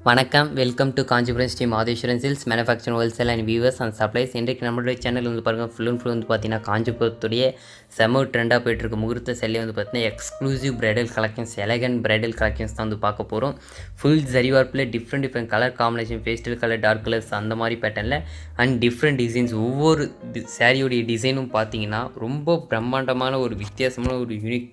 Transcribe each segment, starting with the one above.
வணக்கம் welcome to Kanchipuram Sri Madheswaran silks manufacturing wholesale and viewers and supplies இன்றைக்கு நம்மளுடைய சேனல் வந்து பாருங்கள் ஃபுல் அண்ட் ஃபுல் வந்து பார்த்தீங்கன்னா காஞ்சிபுரத்துடைய செம ட்ரெண்டாக போயிட்டுருக்கு முகூர்த்த செல்லே வந்து பார்த்தீங்கன்னா exclusive bridal collections elegant bridal collections தான் வந்து பார்க்க போகிறோம் ஃபுல் ஜரி வார்ப்பில் different different colour combination pastel colour dark colours அந்த மாதிரி பேட்டர்னில் அண்ட் டிஃப்ரெண்ட் டிசைன்ஸ் ஒவ்வொரு சாரியோடைய டிசைனும் பார்த்தீங்கன்னா ரொம்ப பிரம்மாண்டமான ஒரு வித்தியாசமான ஒரு யூனிக்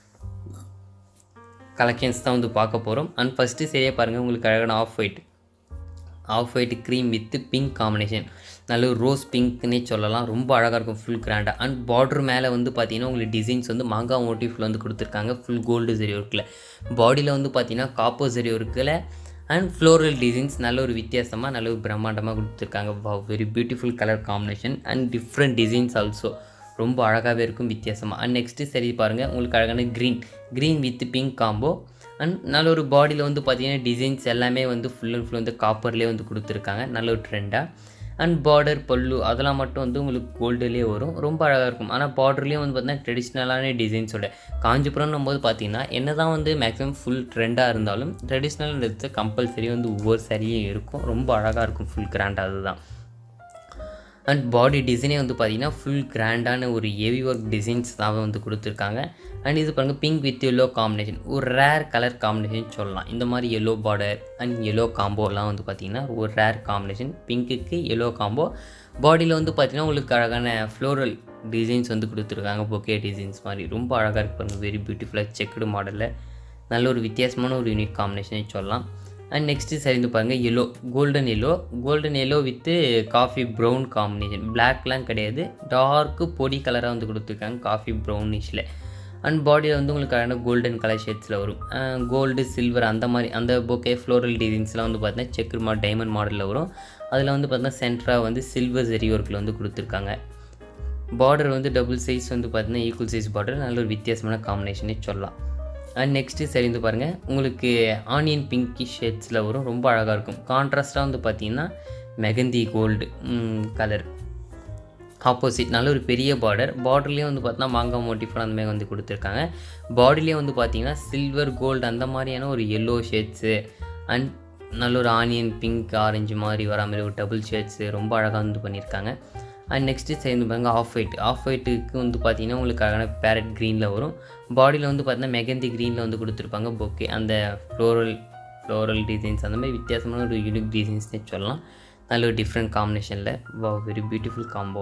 கலெக்ஷன்ஸ் தான் வந்து பார்க்க போகிறோம் அண்ட் ஃபஸ்ட்டு சரியாக பாருங்கள் உங்களுக்கு அழகான off white off white cream with pink combination நல்ல ஒரு ரோஸ் பிங்க்னே சொல்லலாம் ரொம்ப அழகாக இருக்கும் ஃபுல் கிராண்டாக அண்ட் பார்டர் மேலே வந்து பார்த்தீங்கன்னா உங்களுக்கு டிசைன்ஸ் வந்து மாங்காய் மோட்டிஃபில் வந்து கொடுத்துருக்காங்க ஃபுல் கோல்டு சரி ஒர்க்கில் பாடியில் வந்து பார்த்தீங்கன்னா காப்போ சரி ஒர்க்கில் அண்ட் ஃப்ளோரல் டிசைன்ஸ் நல்ல ஒரு வித்தியாசமாக நல்ல ஒரு பிரம்மாண்டமாக கொடுத்துருக்காங்க very beautiful colour combination and different designs also ரொம்ப அழகாகவே இருக்கும் வித்தியாசமாக அண்ட் நெக்ஸ்ட்டு சரி பாருங்கள் உங்களுக்கு அழகான green green with pink combo and நல்ல ஒரு பாடியில் வந்து பார்த்தீங்கன்னா டிசைன்ஸ் எல்லாமே வந்து ஃபுல் அண்ட் ஃபுல் வந்து காப்பர்லேயே வந்து கொடுத்துருக்காங்க நல்ல ஒரு ட்ரெண்டாக அண்ட் பார்டர் பல்லு அதெல்லாம் மட்டும் வந்து உங்களுக்கு கோல்டுலேயே வரும் ரொம்ப அழகாக இருக்கும் ஆனால் பார்டர்லேயும் வந்து பார்த்தீங்கன்னா ட்ரெடிஷ்னலான டிசைன்ஸோட காஞ்சிபுரம்னும் போது பார்த்தீங்கன்னா என்ன தான் வந்து மேக்ஸிமம் ஃபுல் ட்ரெண்டாக இருந்தாலும் ட்ரெடிஷ்னல் எடுத்து கம்பல்சரி வந்து ஒவ்வொரு சரியும் இருக்கும் ரொம்ப அழகாக இருக்கும் ஃபுல் கிராண்டாக அதுதான் அண்ட் பாடி டிசைனே வந்து பார்த்தீங்கன்னா ஃபுல் கிராண்டான ஒரு ஹெவி ஒர்க் டிசைன்ஸ் தான் வந்து கொடுத்துருக்காங்க அண்ட் இது பாருங்கள் பிங்க் வித் எல்லோ காம்பினேஷன் ஒரு ரேர் கலர் காம்பினேஷன் சொல்லலாம் இந்த மாதிரி எல்லோ பார்டர் அண்ட் எல்லோ காம்போலாம் வந்து பார்த்திங்கன்னா ஒரு ரேர் காம்பினேஷன் பிங்க்குக்கு எல்லோ காம்போ பாடியில் வந்து பார்த்திங்கன்னா உங்களுக்கு அழகான ஃப்ளோரல் டிசைன்ஸ் வந்து கொடுத்துருக்காங்க பொக்கே டிசைன்ஸ் மாதிரி ரொம்ப அழகாக இருக்கு பாருங்கள் வெரி பியூட்டிஃபுல்லாக செக்குடு மாடலில் நல்ல ஒரு வித்தியாசமான ஒரு யூனிக் காம்பினேஷனே சொல்லலாம் அண்ட் நெக்ஸ்ட்டு சரிந்து பாருங்கள் yellow golden yellow golden yellow with coffee brown combination பிளாக்லாம் கிடையாது டார்க்கு பொடி கலராக வந்து கொடுத்துருக்காங்க காஃபி ப்ரௌனிஷில் அண்ட் பாடியில் வந்து உங்களுக்கு அழகான கோல்டன் கலர் ஷேட்ஸில் வரும் கோல்டு சில்வர் அந்த மாதிரி அந்த பொக்கே ஃப்ளோரல் டிசைன்ஸ்லாம் வந்து பார்த்தீங்கன்னா செக்கு மா டைமண்ட் மாடலில் வரும் அதில் வந்து பார்த்தீங்கன்னா சென்ட்ராக வந்து சில்வர் ஜெரி ஒர்க்கில் வந்து கொடுத்துருக்காங்க பார்டர் வந்து டபுள் சைஸ் வந்து பார்த்தீங்கன்னா ஈக்குவல் சைஸ் பார்டர் நல்ல ஒரு வித்தியாசமான காம்பினேஷனே சொல்லலாம் அண்ட் நெக்ஸ்ட்டு சரிந்து பாருங்கள் உங்களுக்கு ஆனியன் பிங்கி ஷேட்ஸில் வரும் ரொம்ப அழகாக இருக்கும் கான்ட்ராஸ்ட்டாக வந்து பார்த்தீங்கன்னா மெகந்தி கோல்டு கலர் ஆப்போசிட் நல்ல ஒரு பெரிய பார்டர் பார்டர்லேயே வந்து பார்த்தீங்கன்னா மாங்காய் மோட்டிஃபோன் அந்த மாதிரி வந்து கொடுத்துருக்காங்க பாடிலேயே வந்து பார்த்தீங்கன்னா சில்வர் கோல்டு அந்த மாதிரியான ஒரு எல்லோ ஷேட்ஸு அண்ட் நல்ல ஒரு ஆனியன் பிங்க் ஆரஞ்சு மாதிரி வர மாதிரி ஒரு டபுள் ஷேட்ஸு ரொம்ப அழகாக வந்து பண்ணியிருக்காங்க அண்ட் நெக்ஸ்ட்டு சேர்ந்து பாருங்க ஆஃப் ஒயிட் ஆஃப் ஒயிட்டுக்கு வந்து பார்த்தீங்கன்னா உங்களுக்கு அழகான பேரட் க்ரீனில் வரும் பாடியில் வந்து பார்த்தீங்கன்னா மெகந்தி க்ரீனில் வந்து கொடுத்துருப்பாங்க பொக்கே அந்த ஃப்ளோரல் ஃப்ளோரல் டிசைன்ஸ் அந்த மாதிரி வித்தியாசமான ஒரு யூனிக் டிசைன்ஸ்னே சொல்லலாம் நல்ல ஒரு டிஃப்ரெண்ட் காம்பினேஷனில் wow very beautiful combo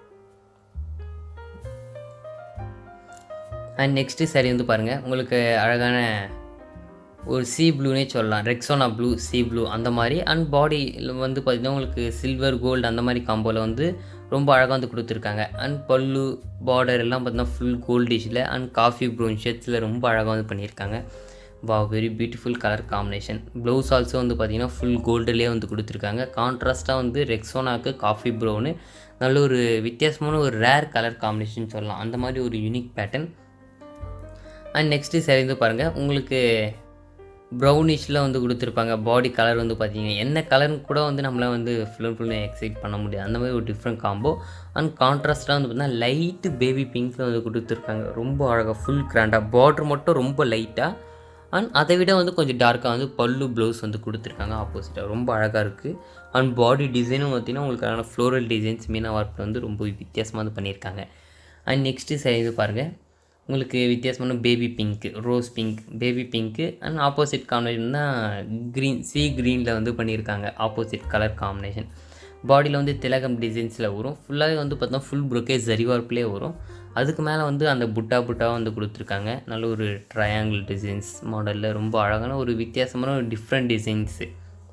and next சரி வந்து பாருங்கள் உங்களுக்கு அழகான ஒரு சி ப்ளூனே சொல்லலாம் ரெக்ஸோனா ப்ளூ சி ப்ளூ அந்த மாதிரி அண்ட் பாடியில் வந்து பார்த்திங்கன்னா உங்களுக்கு சில்வர் கோல்டு அந்த மாதிரி காம்போவில் வந்து ரொம்ப அழகாக வந்து கொடுத்துருக்காங்க அண்ட் பல்லு பார்டர் எல்லாம் பார்த்தீங்கன்னா ஃபுல் கோல்டிஷில் அண்ட் காஃபி ப்ரௌன் ஷேட்ஸில் ரொம்ப அழகாக வந்து பண்ணியிருக்காங்க wow very beautiful colour combination blouse also வந்து பார்த்திங்கன்னா ஃபுல் கோல்டுலேயே வந்து கொடுத்துருக்காங்க கான்ட்ராஸ்ட்டாக வந்து ரெக்ஸோனாக்கு காஃபி ப்ரௌனு நல்ல ஒரு வித்தியாசமான ஒரு ரேர் கலர் காம்பினேஷன் சொல்லலாம் அந்த மாதிரி ஒரு யூனிக் பேட்டர்ன் அண்ட் நெக்ஸ்ட்டு சரிந்து பாருங்கள் உங்களுக்கு ப்ரௌனிஷில் வந்து கொடுத்துருப்பாங்க பாடி கலர் வந்து பார்த்தீங்கன்னா என்ன கலர்னு கூட வந்து நம்மளை வந்து ஃபுல் அண்ட் ஃபுல் எக்ஸைட் பண்ண முடியாது அந்த மாதிரி ஒரு டிஃப்ரெண்ட் காம்போ அண்ட் கான்ட்ராஸ்ட்டாக வந்து பார்த்தீங்கன்னா லைட்டு பேபி பிங்க்கில் வந்து கொடுத்துருக்காங்க ரொம்ப அழகாக ஃபுல் கிராண்டாக பார்டர் மட்டும் ரொம்ப லைட்டாக அண்ட் அதை விட வந்து கொஞ்சம் டார்க்காக வந்து பல்லு ப்ளவுஸ் வந்து கொடுத்துருக்காங்க ஆப்போசிட்டாக ரொம்ப அழகாக இருக்குது அண்ட் பாடி டிசைனும் பார்த்திங்கன்னா உங்களுக்கு ஃப்ளோரல் டிசைன்ஸ் மீனா ஒர்க் வந்து ரொம்ப வித்தியாசமாக வந்து பண்ணியிருக்காங்க அண்ட் நெக்ஸ்ட்டு சரி இது பாருங்கள் உங்களுக்கு வித்தியாசமான baby pink rose pink baby pink and opposite combination தான் க்ரீன் சி க்ரீனில் வந்து பண்ணியிருக்காங்க ஆப்போசிட் கலர் காம்பினேஷன் பாடியில் வந்து திலகம் டிசைன்ஸில் வரும் ஃபுல்லாகவே வந்து பார்த்தோம்னா ஃபுல் ப்ரொக்கே ஜரிவார்ப்லேயே வரும் அதுக்கு மேலே வந்து அந்த புட்டா புட்டாக வந்து கொடுத்துருக்காங்க நல்ல ஒரு ட்ரையாங்கிள் டிசைன்ஸ் மாடலில் ரொம்ப அழகான ஒரு வித்தியாசமான ஒரு டிஃப்ரெண்ட் டிசைன்ஸு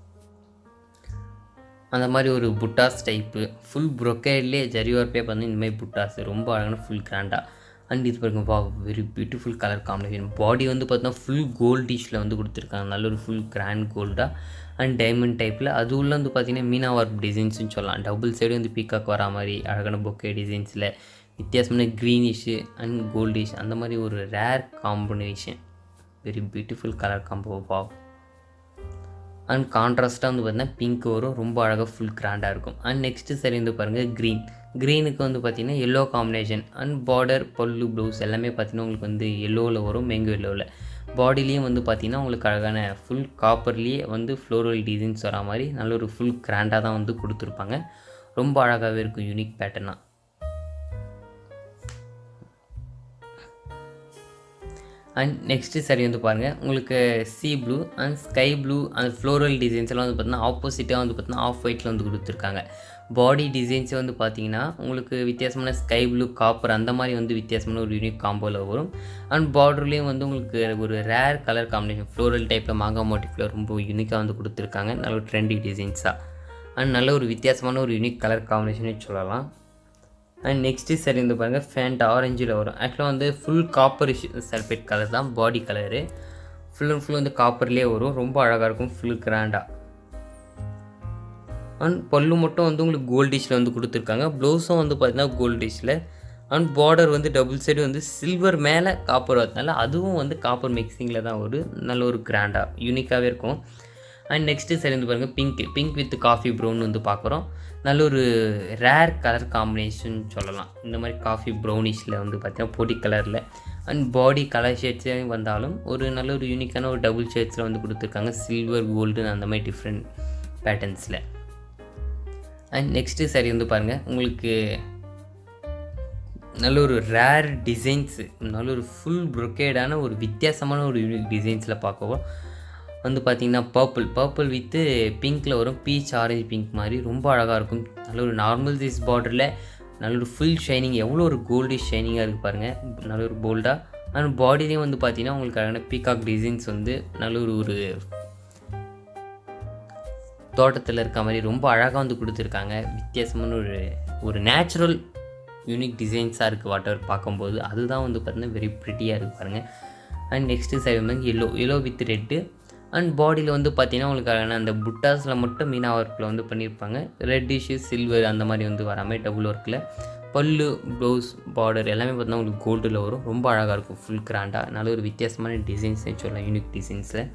அந்த மாதிரி ஒரு புட்டாஸ் டைப்பு ஃபுல் ப்ரொக்கேட்லேயே ஜரிவார்ப்பே பார்த்து இந்த மாதிரி புட்டாஸ் ரொம்ப அழகான ஃபுல் கிராண்டாக அண்ட் இது பாருங்க wow very beautiful colour combination body வந்து பார்த்தீங்கன்னா ஃபுல் கோல்டிஷில் வந்து கொடுத்துருக்காங்க நல்ல ஒரு ஃபுல் கிராண்ட் கோல்டாக அண்ட் டைமண்ட் டைப்பில் அது உள்ள வந்து பார்த்தீங்கன்னா மீனா ஒர்க் டிசைன்ஸ்னு சொல்லலாம் டபுள் சைடு வந்து பீக்காக் வரா மாதிரி அழகான பொக்கே டிசைன்ஸில் வித்தியாசமான க்ரீனிஷு அண்ட் கோல்டிஷ் அந்த மாதிரி ஒரு rare combination very beautiful colour combo wow and கான்ட்ராஸ்ட்டாக வந்து பார்த்தீங்கன்னா பிங்க் வரும் ரொம்ப அழகாக ஃபுல் கிராண்டாக இருக்கும் அண்ட் நெக்ஸ்ட்டு சரி வந்து பாருங்கள் க்ரீன் க்ரீனுக்கு வந்து பார்த்திங்கன்னா yellow combination and border pallu blouse எல்லாமே பார்த்திங்கன்னா உங்களுக்கு வந்து எல்லோவில் வரும் மேங்கோ எல்லோவில் பாடிலையும் வந்து பார்த்திங்கன்னா உங்களுக்கு அழகான ஃபுல் காப்பர்லேயே வந்து ஃப்ளோரல் டிசைன்ஸ் வரா மாதிரி நல்ல ஒரு ஃபுல் கிராண்டாக தான் வந்து கொடுத்துருப்பாங்க ரொம்ப அழகாகவே இருக்கும் யூனிக் பேட்டர்னாக அண்ட் நெக்ஸ்ட்டு சரி வந்து பாருங்கள் உங்களுக்கு sea blue and sky blue அந்த ஃப்ளோரல் டிசைன்ஸ் எல்லாம் வந்து பார்த்தீங்கன்னா ஆப்போசிட்டாக வந்து பார்த்தீங்கன்னா ஆஃப் ஒயிட்டில் வந்து கொடுத்துருக்காங்க பாடி டிசைன்ஸே வந்து பார்த்தீங்கன்னா உங்களுக்கு வித்தியாசமான ஸ்கை ப்ளூ காப்பர் அந்த மாதிரி வந்து வித்தியாசமான ஒரு யூனிக் காம்போவில் வரும் அண்ட் பார்டர்லேயும் வந்து உங்களுக்கு ஒரு ரேர் கலர் காம்பினேஷன் ஃப்ளோரல் டைப்பில் மாங்கா மோட்டிஃபில் ரொம்ப யூனிக்காக வந்து கொடுத்துருக்காங்க நல்ல ஒரு ட்ரெண்டி டிசைன்ஸாக அண்ட் நல்ல ஒரு வித்தியாசமான ஒரு யூனிக் கலர் காம்பினேஷனே சொல்லலாம் அண்ட் நெக்ஸ்ட்டு சரி வந்து பாருங்கள் ஃபேண்ட் ஆரஞ்சில் வரும் ஆக்சுவலாக வந்து ஃபுல் காப்பர் சல்ஃபேட் கலர் தான் body colour full and full வந்து காப்பர்லேயே வரும் ரொம்ப அழகாக இருக்கும் ஃபுல் கிராண்டாக அண்ட் பல்லு மட்டும் வந்து உங்களுக்கு கோல்டிஷில் வந்து கொடுத்துருக்காங்க ப்ளவுஸும் வந்து பார்த்தீங்கன்னா கோல்டிஷில் அண்ட் பார்டர் வந்து டபுள் சைடு வந்து சில்வர் மேலே காப்பர் வரதுனால அதுவும் வந்து காப்பர் மிக்சிங்கில் தான் வரும் நல்ல ஒரு கிராண்டாக யூனிக்காகவே இருக்கும் அண்ட் நெக்ஸ்ட்டு சரி வந்து பாருங்கள் pink pink with coffee brown வந்து பார்க்குறோம் நல்ல ஒரு ரேர் கலர் காம்பினேஷன் சொல்லலாம் இந்த மாதிரி காஃபி ப்ரௌனிஷில் வந்து பார்த்தீங்கன்னா பொடி கலரில் அண்ட் பாடி கலர் ஷேட்ஸே வந்தாலும் ஒரு நல்ல ஒரு யூனிக்கான ஒரு டபுள் ஷேட்ஸில் வந்து கொடுத்துருக்காங்க சில்வர் கோல்டு அந்த மாதிரி டிஃப்ரெண்ட் பேட்டர்ன்ஸில் அண்ட் நெக்ஸ்ட்டு சரி வந்து பாருங்கள் உங்களுக்கு நல்ல ஒரு ரேர் டிசைன்ஸு நல்ல ஒரு ஃபுல் ப்ரொக்கேடான ஒரு வித்தியாசமான ஒரு யூனிக் டிசைன்ஸில் பார்க்கவும் வந்து பார்த்திங்கன்னா பர்பிள் பர்பிள் வித்து பிங்க்கில் வரும் பீச் ஆரஞ்சு பிங்க் மாதிரி ரொம்ப அழகாக இருக்கும் நல்ல ஒரு நார்மல் சைஸ் பார்டரில் நல்ல ஒரு ஃபுல் ஷைனிங் எவ்வளோ ஒரு கோல்டு ஷைனிங்காக இருக்குது பாருங்கள் நல்ல ஒரு போல்டாக அண்ட் பாடிலையும் வந்து பார்த்திங்கன்னா உங்களுக்கு அழகான பீகாக் டிசைன்ஸ் வந்து நல்ல ஒரு ஒரு தோட்டத்தில் இருக்க மாதிரி ரொம்ப அழகாக வந்து கொடுத்துருக்காங்க வித்தியாசமான ஒரு ஒரு நேச்சுரல் யூனிக் டிசைன்ஸாக இருக்குது வாட்டர் பார்க்கும்போது அதுதான் வந்து பார்த்திங்கன்னா வெரி ப்ரிட்டியாக இருக்குது பாருங்கள் அண்ட் நெக்ஸ்ட்டு சைடு வந்து yellow yellow with red and பாடியில் வந்து பார்த்தீங்கன்னா உங்களுக்கு அழகான அந்த புட்டாஸில் மட்டும் மீனா ஒர்க்கில் வந்து பண்ணியிருப்பாங்க ரெட்டிஷு சில்வர் அந்த மாதிரி வந்து வராமல் டபுள் ஒர்க்கில் பல்லு ப்ளவுஸ் பார்டர் எல்லாமே பார்த்தீங்கன்னா உங்களுக்கு கோல்டில் வரும் ரொம்ப அழகாக இருக்கும் ஃபுல் கிராண்டாக நல்ல ஒரு வித்தியாசமான டிசைன்ஸ்னு சொல்லலாம் யூனிக் டிசைன்ஸில்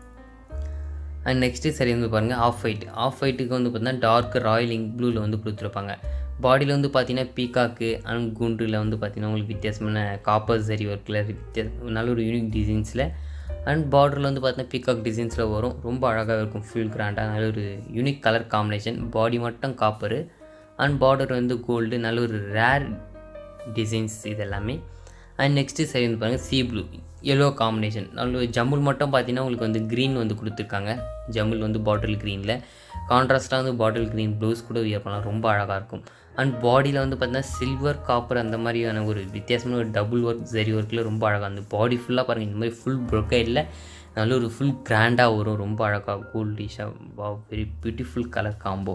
அண்ட் நெக்ஸ்ட்டு சரி வந்து பாருங்கள் ஆஃப் ஒயிட் ஆஃப் ஒயிட்டுக்கு வந்து பார்த்தீங்கன்னா டார்க் ராயல் இங்க் ப்ளூவில் வந்து கொடுத்துருப்பாங்க பாடியில் வந்து பார்த்தீங்கன்னா பீகாக்கு அண்ட் குண்டில் வந்து பார்த்தீங்கன்னா உங்களுக்கு வித்தியாசமான காப்பர் சரி ஒர்க்கில் வித்தியாச நல்ல ஒரு யூனிக் டிசைன்ஸில் அண்ட் பார்டரில் வந்து பார்த்தீங்கன்னா பீகாக் டிசைன்ஸில் வரும் ரொம்ப அழகாக இருக்கும் ஃபுல் கிராண்டாக நல்ல ஒரு யூனிக் கலர் காம்பினேஷன் பாடி மட்டும் காப்பரு அண்ட் பார்டர் வந்து கோல்டு நல்ல ஒரு ரேர் டிசைன்ஸ் இது எல்லாமே அண்ட் நெக்ஸ்ட்டு சரி வந்து பாருங்கள் சி ப்ளூ எல்லோ காம்பினேஷன் நல்ல ஜம்முல் மட்டும் பார்த்தீங்கன்னா உங்களுக்கு வந்து க்ரீன் வந்து கொடுத்துருக்காங்க ஜம்முல் வந்து பாட்டில் க்ரீனில் கான்ட்ராஸ்ட்டாக வந்து பாட்டில் க்ரீன் ப்ளவுஸ் கூட வியர் பண்ணலாம் ரொம்ப அழகாக இருக்கும் அண்ட் பாடியில் வந்து பார்த்தீங்கன்னா சில்வர் காப்பர் அந்த மாதிரியான ஒரு வித்தியாசமான ஒரு டபுள் ஒர்க் ஜரி ஒர்க்கில் ரொம்ப அழகாக அந்த பாடி ஃபுல்லாக பாருங்கள் இந்த மாதிரி ஃபுல் ப்ரொக்கைடில் நல்ல ஒரு ஃபுல் கிராண்டாக வரும் ரொம்ப அழகாக கோல்டிஷாக wow very beautiful colour combo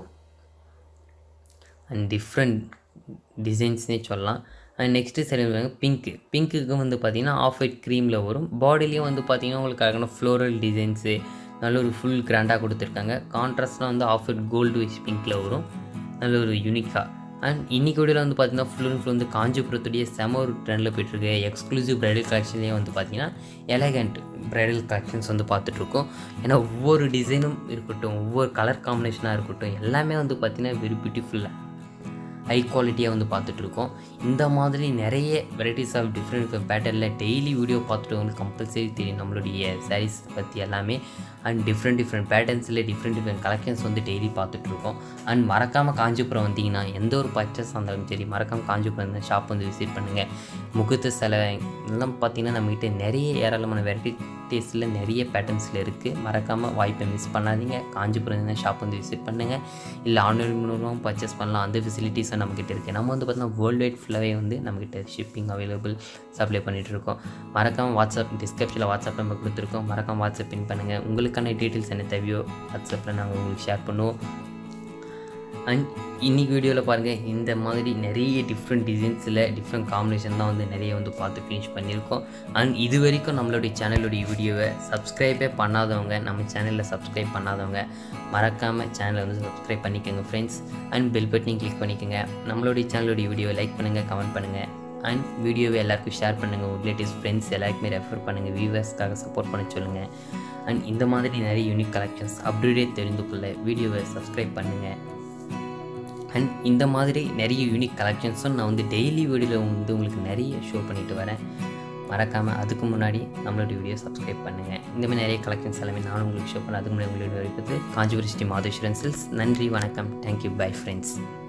and different டிசைன்ஸ்னே சொல்லலாம் அண்ட் நெக்ஸ்ட்டு சரி பிங்க்கு பிங்க்குக்கு வந்து பார்த்திங்கன்னா ஆஃப் ஒயிட் க்ரீமில் வரும் பாடிலையும் வந்து பார்த்திங்கன்னா உங்களுக்கு அழகான ஃப்ளோரல் டிசைன்ஸு நல்ல ஒரு ஃபுல் கிராண்டாக கொடுத்துருக்காங்க கான்ட்ராஸ்ட்லாம் வந்து ஆஃப் ஒயிட் கோல்டு விச் பிங்க்கில் வரும் நல்ல ஒரு யூனிக்காக அண்ட் இன்னைக்கு வீடியோவில் வந்து பார்த்தீங்கன்னா ஃபுல் அண்ட் ஃபுல் வந்து காஞ்சிபுரத்துடைய செம ஒரு ட்ரெண்டில் போயிட்டுருக்கு எக்ஸ்க்ளூசிவ் ப்ரைடல் கலெக்ஷன்லேயே வந்து பார்த்தீங்கன்னா எலகண்ட் ப்ரைடல் கலெக்ஷன்ஸ் வந்து பார்த்துட்ருக்கோம் ஏன்னா ஒவ்வொரு டிசைனும் இருக்கட்டும் ஒவ்வொரு கலர் காம்பினேஷனாக இருக்கட்டும் எல்லாமே வந்து பார்த்தீங்கன்னா வெரி பியூட்டிஃபுல்லாக ஹை குவாலிட்டியாக வந்து பார்த்துட்ருக்கோம் இந்த மாதிரி நிறைய வெரைட்டிஸ் ஆஃப் டிஃப்ரெண்ட் டிஃப்ரெண்ட் பேட்டர்னில் டெய்லி வீடியோ பார்த்துட்டு வந்து கம்பல்சரி தெரியும் நம்மளுடைய சாரீஸ் பற்றி எல்லாமே அண்ட் டிஃப்ரெண்ட் டிஃப்ரெண்ட் பேட்டர்ன்ஸில் டிஃப்ரெண்ட் டிஃப்ரெண்ட் கலெக்ஷன்ஸ் வந்து டெய்லி பார்த்துட்ருக்கோம் அண்ட் மறக்காமல் காஞ்சிபுரம் வந்தீங்கன்னா எந்த ஒரு பர்ச்சேஸ் இருந்தாலும் சரி மறக்காமல் காஞ்சிபுரம் இந்த ஷாப் வந்து விசிட் பண்ணுங்கள் முகத்து சிலை இதெல்லாம் பார்த்தீங்கன்னா நம்மகிட்ட நிறைய ஏராளமான வெரைட்டிஸில் நிறைய பேட்டர்ன்ஸில் இருக்குது மறக்காமல் வாய்ப்பை மிஸ் பண்ணாதீங்க காஞ்சிபுரம் இந்த ஷாப் வந்து விசிட் பண்ணுங்கள் இல்லை ஆன்லைன் மூலமாக பர்ச்சேஸ் பண்ணலாம் அந்த ஃபெசிலிட்டிஸும் நம்மக்கிட்ட இருக்குது நம்ம வந்து பார்த்தீங்கன்னா வேர்ல்டு வைட் ஃபுல்லாகவே வந்து நம்மக்கிட்ட ஷிப்பிங் அவைலபிள் சப்ளை பண்ணிகிட்ருக்கோம் மறக்காமல் வாட்ஸ்அப் டிஸ்கிரிப்ஷனில் வாட்ஸ்அப் நம்பர் கொடுத்துருக்கோம் மறக்காமல் வாட்ஸ்அப் பின் பண்ணுங்கள் உங்களுக்கான டீட்டெயில்ஸ் என்ன தேவையோ வாட்ஸ்அப்பில் நாங்கள் உங்களுக்கு ஷேர் பண்ணுவோம் அண்ட் இன்னைக்கு வீடியோவில் பாருங்கள் இந்த மாதிரி நிறைய டிஃப்ரெண்ட் டிசைன்ஸில் டிஃப்ரெண்ட் காம்பினேஷன் தான் வந்து நிறைய வந்து பார்த்து ஃபினிஷ் பண்ணியிருக்கோம் அண்ட் இது வரைக்கும் நம்மளுடைய சேனலுடைய வீடியோவை சப்ஸ்கிரைபே பண்ணாதவங்க நம்ம சேனலில் சப்ஸ்கிரைப் பண்ணாதவங்க மறக்காமல் சேனலை வந்து சப்ஸ்கிரைப் பண்ணிக்கோங்க ஃப்ரெண்ட்ஸ் அண்ட் பெல் பட்டனையும் கிளிக் பண்ணிக்கோங்க நம்மளுடைய சேனலுடைய வீடியோவை லைக் பண்ணுங்கள் கமெண்ட் பண்ணுங்கள் அண்ட் வீடியோவை எல்லாருக்கும் ஷேர் பண்ணுங்கள் உங்கள் ரிலேட்டிவ்ஸ் ஃப்ரெண்ட்ஸ் எல்லாருக்குமே ரெஃபர் பண்ணுங்கள் வியூவர்ஸ்க்காக சப்போர்ட் பண்ண சொல்லுங்கள் அண்ட் இந்த மாதிரி நிறைய யூனிக் கலெக்ஷன்ஸ் அப்டேட்டே தெரிந்து கொள்ள வீடியோவை சப்ஸ்கிரைப் பண்ணுங்கள் அண்ட் இந்த மாதிரி நிறைய யூனிக் கலெக்ஷன்ஸும் நான் வந்து டெய்லி வீடியோவில் வந்து உங்களுக்கு நிறைய ஷோ பண்ணிட்டு வரேன் மறக்காமல் அதுக்கு முன்னாடி நம்மளோட வீடியோ சப்ஸ்கிரைப் பண்ணுங்கள் இந்த மாதிரி நிறைய கலெக்ஷன்ஸ் எல்லாமே நானும் உங்களுக்கு ஷோ பண்ண அதுக்கு முன்னாடி உங்களுக்கு வைப்பது காஞ்சிபுரம் ஸ்ரீ மாதேஸ்வரன் சில்ஸ் நன்றி வணக்கம் தேங்க்யூ பை ஃப்ரெண்ட்ஸ்